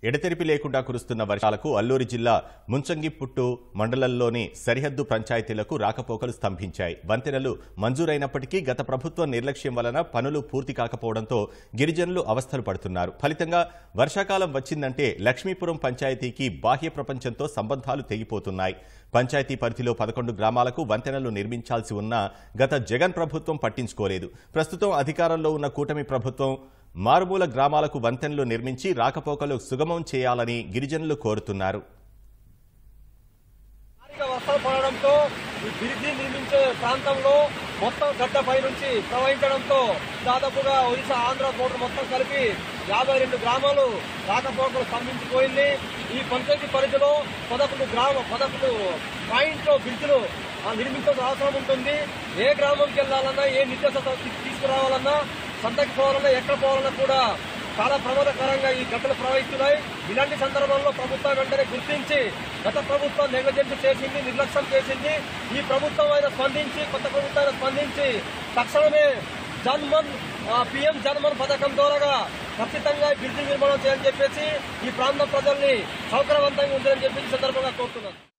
ఎడతెరిపి లేకుండా కురుస్తున్న వర్షాలకు అల్లూరి జిల్లా ముంచంగిపుట్టు మండలంలోని సరిహద్దు పంచాయతీలకు రాకపోకలు స్తంభించాయి వంతెనలు మంజూరైనప్పటికీ గత ప్రభుత్వం నిర్లక్ష్యం వలన పనులు పూర్తి కాకపోవడంతో గిరిజనులు అవస్థలు పడుతున్నారు ఫలితంగా వర్షాకాలం వచ్చిందంటే లక్ష్మీపురం పంచాయతీకి బాహ్య ప్రపంచంతో సంబంధాలు తెగిపోతున్నాయి పంచాయతీ పరిధిలో పదకొండు గ్రామాలకు వంతెనలు నిర్మించాల్సి ఉన్నా గత జగన్ ప్రభుత్వం పట్టించుకోలేదు ప్రస్తుతం అధికారంలో ఉన్న కూటమి ప్రభుత్వం మారుమూల గ్రామాలకు వంతెనలు నిర్మించి రాకపోకలు సుగమం చేయాలని గిరిజనులు కోరుతున్నారు భారీగా వర్షాలు పడడంతో ఈ బ్రిడ్జి నిర్మించే ప్రాంతంలో మొత్తం గడ్డపై నుంచి ప్రవహించడంతో దాదాపుగా ఒడిశా ఆంధ్ర బోర్డర్ మొత్తం కలిపి యాభై రెండు గ్రామాలు రాకపోకలు స్తంభించిపోయింది ఈ పంచాయతీ పరిధిలో పదకొండు గ్రామ పదకొండు పాయింట్లో బ్రిడ్జిలు ఆ, నిర్మించాల్సిన అవసరం ఉంటుంది ఏ గ్రామంకి వెళ్ళాలన్నా ఏ నిర్దేశం తీసుకురావాలన్నా సంతకి పోవాలన్నా ఎక్కడ పోవాలన్నా కూడా చాలా ప్రమాదకరంగా ఈ గడ్డలు ప్రవహిస్తున్నాయి ఇలాంటి సందర్భంలో ప్రభుత్వం వెంటనే గుర్తించి గత ప్రభుత్వం నెగ్లిజెన్స్ చేసింది నిర్లక్ష్యం చేసింది ఈ ప్రభుత్వం అయినా స్పందించి కొత్త ప్రభుత్వం అయినా స్పందించి తక్షణమే జన్మన్ పిఎం జన్మన్ పథకం ద్వారా ఖచ్చితంగా ఈ బిల్డింగ్ నిర్మాణం చేయాలని చెప్పేసి ఈ ప్రాంత ప్రజల్ని సౌకర్యవంతంగా ఉందని చెప్పేసి ఈ సందర్భంగా కోరుతున్నాను